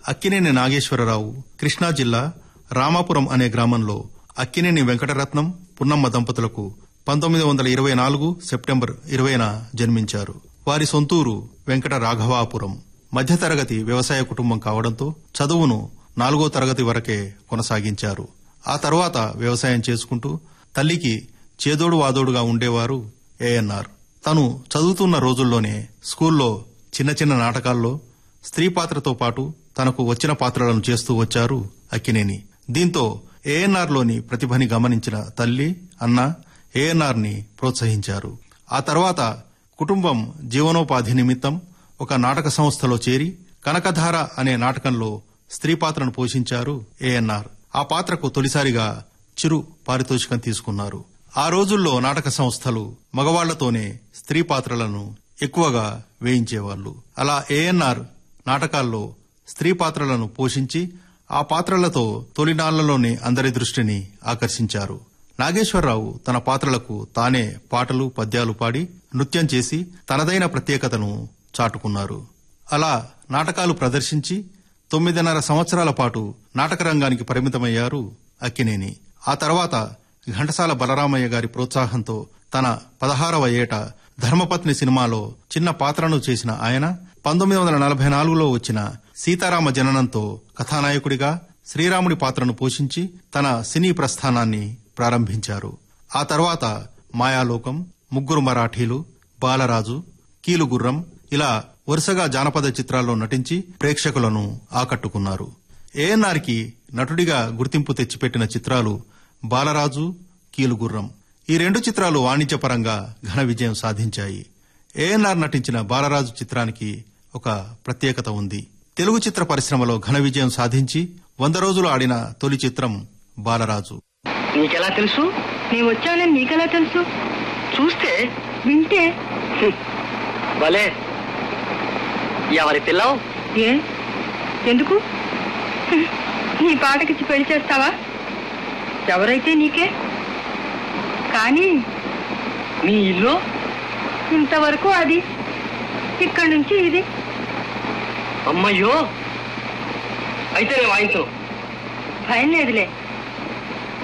అక్కినేని నాగేశ్వరరావు కృష్ణా జిల్లా రామాపురం అనే గ్రామంలో అక్కినేని వెంకటరత్నం పున్నమ్మ దంపతులకు పంతొమ్మిది వందల ఇరవై నాలుగు సెప్టెంబర్ ఇరవైన జన్మించారు వారి సొంతూరు వెంకట రాఘవాపురం మధ్యతరగతి వ్యవసాయ కుటుంబం కావడంతో చదువును నాలుగో తరగతి వరకే కొనసాగించారు ఆ తర్వాత వ్యవసాయం చేసుకుంటూ తల్లికి చేదోడు వాదోడుగా ఉండేవారు ఏఎన్ఆర్ తను చదువుతున్న రోజుల్లోనే స్కూల్లో చిన్న చిన్న నాటకాల్లో స్త్రీ పాత్రతో పాటు తనకు వచ్చిన పాత్రలను చేస్తూ వచ్చారు అక్కినేని దీంతో ఏఎన్ఆర్ లోని ప్రతిభని గమనించిన తల్లి అన్న ఏఎన్ఆర్ ని ప్రోత్సహించారు ఆ తర్వాత కుటుంబం జీవనోపాధి నిమిత్తం ఒక నాటక సంస్థలో చేరి కనకధార అనే నాటకంలో స్త్రీ పాత్రను పోషించారు ఏఎన్ఆర్ ఆ పాత్రకు తొలిసారిగా చిరు పారితోషికం తీసుకున్నారు ఆ రోజుల్లో నాటక సంస్థలు మగవాళ్లతోనే స్త్రీ పాత్రలను ఎక్కువగా వేయించేవాళ్లు అలా ఏఎన్ఆర్ నాటకాల్లో స్త్రీ పాత్రలను పోషించి ఆ పాత్రలతో తొలినాళ్లలోనే అందరి దృష్టిని ఆకర్షించారు నాగేశ్వరరావు తన పాత్రలకు తానే పాటలు పద్యాలు పాడి నృత్యం చేసి తనదైన ప్రత్యేకతను చాటుకున్నారు అలా నాటకాలు ప్రదర్శించి తొమ్మిదిన్నర సంవత్సరాల పాటు నాటక రంగానికి పరిమితమయ్యారు అక్కినేని ఆ తర్వాత ఘంటసాల బలరామయ్య గారి ప్రోత్సాహంతో తన పదహారవ ఏట ధర్మపత్ని సినిమాలో చిన్న పాత్రను చేసిన ఆయన పంతొమ్మిది వందల నలభై నాలుగులో వచ్చిన సీతారామ జననంతో కథానాయకుడిగా శ్రీరాముడి పాత్రను పోషించి తన సినీ ప్రస్థానాన్ని ప్రారంభించారు ఆ తర్వాత మాయాలోకం ముగ్గురు మరాఠీలు బాలరాజు కీలుగుర్రం ఇలా వరుసగా జానపద చిత్రాల్లో నటించి ప్రేక్షకులను ఆకట్టుకున్నారు ఏఎన్ఆర్ కి నటుడిగా గుర్తింపు తెచ్చిపెట్టిన చిత్రాలు బాలరాజు కీలుగుర్రం ఈ రెండు చిత్రాలు వాణిజ్యపరంగా ఘన విజయం సాధించాయి ఏఎన్ఆర్ నటించిన బాలరాజు చిత్రానికి ఒక ప్రత్యేకత ఉంది తెలుగు చిత్ర పరిశ్రమలో ఘన విజయం సాధించి వంద రోజులు ఆడిన తొలి చిత్రం బాలరాజు నీకెలా తెలుసు నేను వచ్చానని నీకెలా తెలుసు చూస్తే వింటే హ్మ్, భలే ఎవరి పిల్లవు ఏ ఎందుకు నీ పాటకిచ్చి పెళ్లి చేస్తావా ఎవరైతే నీకే కానీ మీ ఇల్లు ఇంతవరకు అది ఇక్కడి నుంచి ఇది అమ్మయ్యో అయితే నేను వాయించను భయం లేదులే